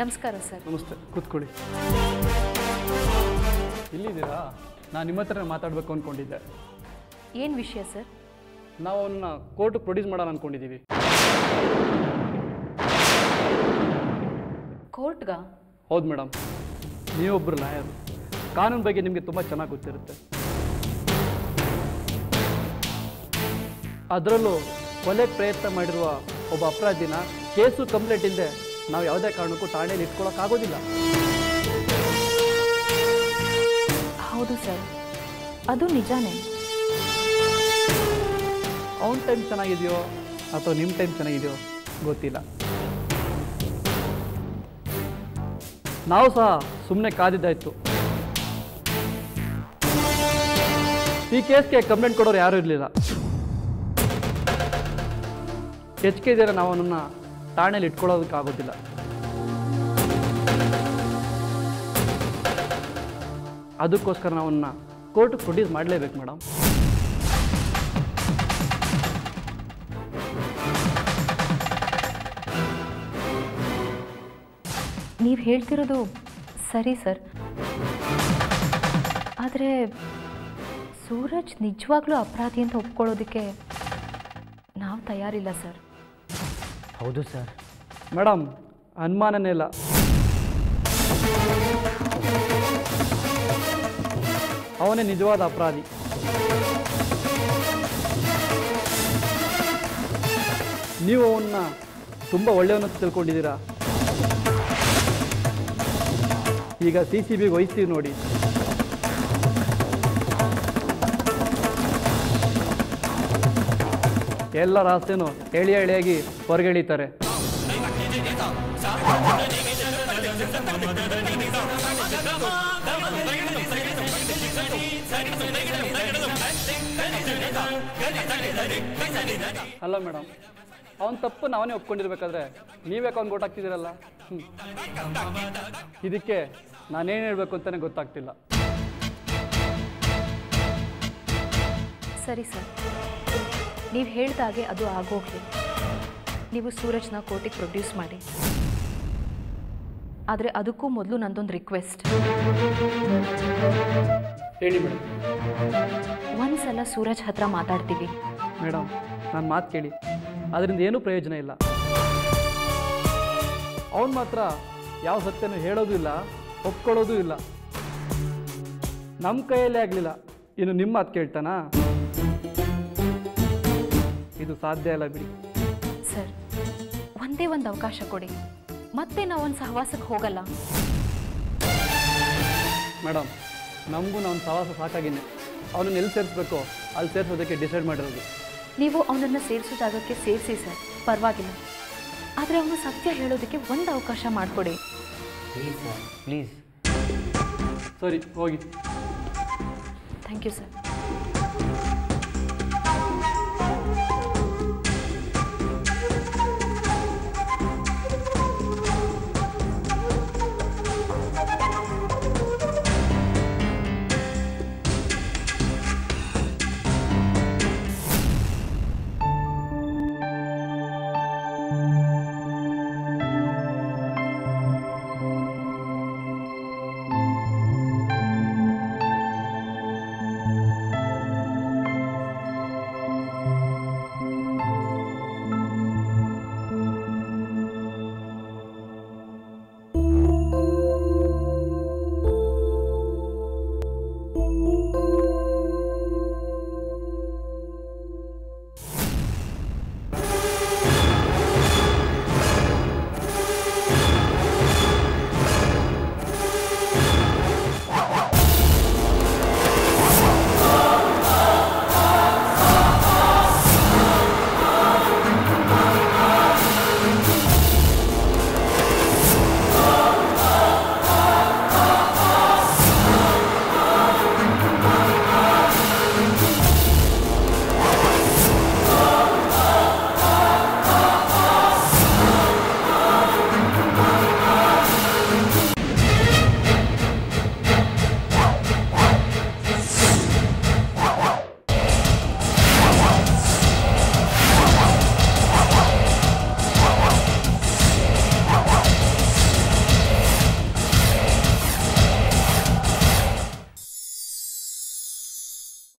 ನಮಸ್ಕಾರ ಸರ್ ನಮಸ್ತೆ ಕೂತ್ಕೊಳ್ಳಿ ಇಲ್ಲಿದ್ದೀರಾ ನಾನು ನಿಮ್ಮ ಹತ್ರ ಮಾತಾಡಬೇಕು ಅಂದ್ಕೊಂಡಿದ್ದೆ ಏನು ವಿಷಯ ಸರ್ ನಾವು ಅವನ್ನ ಕೋರ್ಟ್ ಪ್ರೊಡ್ಯೂಸ್ ಮಾಡೋಣ ಅಂದ್ಕೊಂಡಿದ್ದೀವಿ ಕೋರ್ಟ್ಗ ಹೌದು ಮೇಡಮ್ ನೀವೊಬ್ಬರು ಲಾಯರ್ ಕಾನೂನು ಬಗ್ಗೆ ನಿಮಗೆ ತುಂಬ ಚೆನ್ನಾಗಿ ಗೊತ್ತಿರುತ್ತೆ ಅದರಲ್ಲೂ ಕೊಲೆ ಪ್ರಯತ್ನ ಮಾಡಿರುವ ಒಬ್ಬ ಅಪರಾಧಿನ ಕೇಸು ಕಂಪ್ಲೇಂಟ್ ಇಲ್ಲದೆ ನಾವು ಯಾವುದೇ ಕಾರಣಕ್ಕೂ ಠಾಣೆಯಲ್ಲಿ ಇಟ್ಕೊಳ್ಳೋಕ್ಕಾಗೋದಿಲ್ಲ ಹೌದು ಸರ್ ಅದು ನಿಜಾನೇ ಅವನ ಟೈಮ್ ಚೆನ್ನಾಗಿದೆಯೋ ಅಥವಾ ನಿಮ್ಮ ಟೈಮ್ ಚೆನ್ನಾಗಿದೆಯೋ ಗೊತ್ತಿಲ್ಲ ನಾವು ಸಹ ಸುಮ್ಮನೆ ಕಾದಿದ್ದಾಯ್ತು ಈ ಕೇಸ್ಗೆ ಕಂಪ್ಲೇಂಟ್ ಕೊಡೋರು ಯಾರೂ ಇರಲಿಲ್ಲ ಹೆಚ್ಚಿಗೆ ಇದ್ದೀರ ನಾವು ಅವನನ್ನು ಠಾಣೆಯಲ್ಲಿ ಇಟ್ಕೊಳ್ಳೋದಕ್ಕಾಗೋದಿಲ್ಲ ಅದಕ್ಕೋಸ್ಕರ ನಾವು ಅವನ್ನ ಕೋರ್ಟ್ಗೆ ಪ್ರೊಡ್ಯೂಸ್ ಮಾಡಲೇಬೇಕು ಮೇಡಮ್ ನೀವು ಹೇಳ್ತಿರೋದು ಸರಿ ಸರ್ ಆದರೆ ಸೂರಜ್ ನಿಜವಾಗ್ಲೂ ಅಪರಾಧಿ ಅಂತ ಒಪ್ಕೊಳ್ಳೋದಕ್ಕೆ ನಾವು ತಯಾರಿಲ್ಲ ಸರ್ ಹೌದು ಸರ್ ಮೇಡಮ್ ಅನುಮಾನನೇ ಇಲ್ಲ ಅವನೇ ನಿಜವಾದ ಅಪರಾಧಿ ನೀವು ಅವನ್ನ ತುಂಬ ಒಳ್ಳೆಯವನ್ನ ತಿಳ್ಕೊಂಡಿದ್ದೀರಾ ಈಗ ಸಿ ಸಿ ಬಿಗೆ ವಹಿಸ್ತೀವಿ ನೋಡಿ ಎಲ್ಲರ ಆಸ್ತಿನೂ ಎಳಿ ಎಳೆಯಾಗಿ ಹೊರಗೆಳೀತಾರೆ ಅಲ್ಲ ಮೇಡಮ್ ಅವನ ತಪ್ಪು ನಾವೇ ಒಪ್ಕೊಂಡಿರ್ಬೇಕಾದ್ರೆ ನೀವ್ಯಾಕೆ ಅವ್ನು ಹಾಕ್ತಿದ್ದೀರಲ್ಲ ಹ್ಞೂ ಇದಕ್ಕೆ ನಾನೇನು ಹೇಳಬೇಕು ಅಂತಲೇ ಗೊತ್ತಾಗ್ತಿಲ್ಲ ಸರಿ ಸರ್ ನೀವು ಹೇಳ್ದಾಗೆ ಅದು ಆಗೋಗ್ಲಿ ನೀವು ಸೂರಜ್ನ ಕೋರ್ಟಿಗೆ ಪ್ರೊಡ್ಯೂಸ್ ಮಾಡಿ ಆದರೆ ಅದಕ್ಕೂ ಮೊದಲು ನಂದೊಂದು ರಿಕ್ವೆಸ್ಟ್ ಹೇಳಿ ಮೇಡಮ್ ಒಂದ್ಸಲ ಸೂರಜ್ ಹತ್ರ ಮಾತಾಡ್ತೀವಿ ಮೇಡಮ್ ನನ್ನ ಮಾತು ಕೇಳಿ ಅದರಿಂದ ಏನೂ ಪ್ರಯೋಜನ ಇಲ್ಲ ಅವನು ಮಾತ್ರ ಯಾವ ಸತ್ಯನೂ ಹೇಳೋದು ಇಲ್ಲ ಒಪ್ಕೊಳ್ಳೋದು ಇಲ್ಲ ನಮ್ಮ ಕೈಯಲ್ಲೇ ಆಗಲಿಲ್ಲ ಇನ್ನು ನಿಮ್ಮ ಮಾತು ಕೇಳ್ತಾನಾ ಇದು ಸಾಧ್ಯ ಇಲ್ಲ ಬಿಡಿ ಸರ್ ಒಂದೇ ಒಂದು ಅವಕಾಶ ಕೊಡಿ ಮತ್ತೆ ನಾವು ಒಂದು ಸಹವಾಸಕ್ಕೆ ಹೋಗಲ್ಲ ಮೇಡಮ್ ನಮಗೂ ನಾವು ಸವಾಸ ಸಾಕಾಗಿನ್ನೆ ಅವನನ್ನ ಎಲ್ಲಿ ಸೇರಿಸ್ಬೇಕು ಅಲ್ಲಿ ಸೇರಿಸೋದಕ್ಕೆ ಡಿಸೈಡ್ ಮಾಡಿರೋದು ನೀವು ಅವನನ್ನು ಸೇರಿಸೋ ಜಾಗಕ್ಕೆ ಸೇರಿಸಿ ಸರ್ ಪರವಾಗಿಲ್ಲ ಆದರೆ ಅವನು ಸತ್ಯ ಹೇಳೋದಕ್ಕೆ ಒಂದು ಅವಕಾಶ ಮಾಡಿಕೊಡಿ ಪ್ಲೀಸ್ ಸರ್ ಪ್ಲೀಸ್ ಸರಿ ಹೋಗಿ ಥ್ಯಾಂಕ್ ಯು ಸರ್